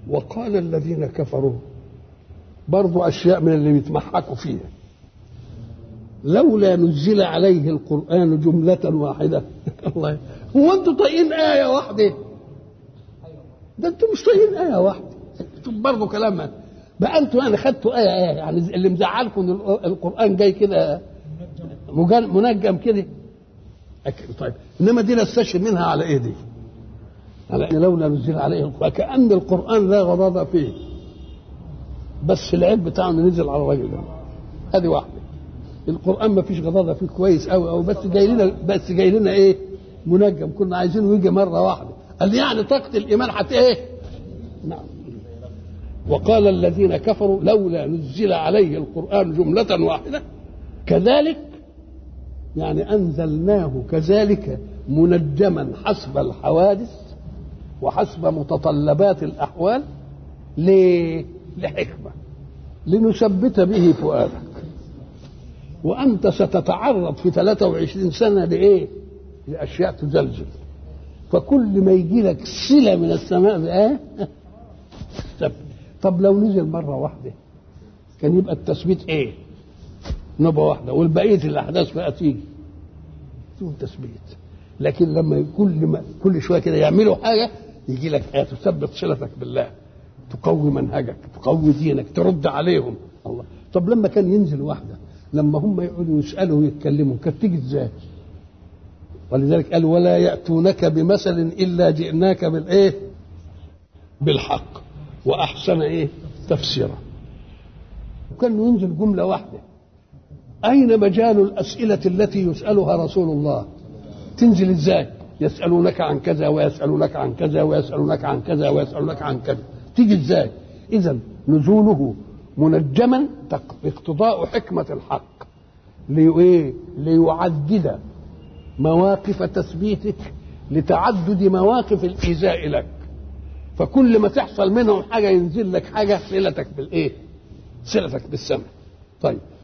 وقال الذين كفروا برضو أشياء من اللي بيتمحكوا فيها لولا نزل عليه القرآن جملة واحدة الله هو أنتوا طايقين آية واحدة ده أنتوا مش طايقين آية واحدة انتوا برضه كلام بقى أنتوا يعني خدتوا آية آية يعني اللي مزعلكم إن القرآن جاي كده منجم كده طيب إنما دي نستشهد منها على إيه دي؟ على إن لولا نزل عليه القرآن كأن القرآن لا غضاضة فيه بس العيب بتاعه انه نزل على الراجل ده هذه واحده القران ما فيش غضاضه فيه كويس قوي قوي بس جاي لنا بس جاي لنا ايه منجم كنا عايزينه يجي مره واحده قال يعني طاقه الايمان حت ايه نعم وقال الذين كفروا لولا نزل عليه القران جمله واحده كذلك يعني انزلناه كذلك منجما حسب الحوادث وحسب متطلبات الاحوال ليه لحكمة لنثبت به فؤادك وأنت ستتعرض في 23 سنة لإيه؟ لأشياء تزلزل فكل ما يجي لك صلة من السماء بإيه؟ ثبت طب لو نزل مرة واحدة كان يبقى التثبيت إيه؟ نبة واحدة والبقية الأحداث بقى تيجي بدون تثبيت لكن لما كل ما كل شوية كده يعملوا حاجة يجي لك آية تثبت صلتك بالله تقوي منهجك تقوي دينك ترد عليهم الله طب لما كان ينزل واحدة لما هم يقعدوا يسألوا ويتكلموا كانت تيجي ازاي ولذلك قال ولا يأتونك بمثل إلا جئناك بالإيه بالحق وأحسن إيه تفسيرا وكان ينزل جملة واحدة أين مجال الأسئلة التي يسألها رسول الله تنزل ازاي يسألونك عن كذا ويسألونك عن كذا ويسألونك عن كذا ويسألونك عن كذا تيجي ازاي اذا نزوله منجما اقتضاء حكمة الحق لإيه؟ ليعدد مواقف تثبيتك لتعدد مواقف الإيذاء لك فكل ما تحصل منهم حاجة ينزل لك حاجة صلتك بالإيه؟ صلتك بالسمع طيب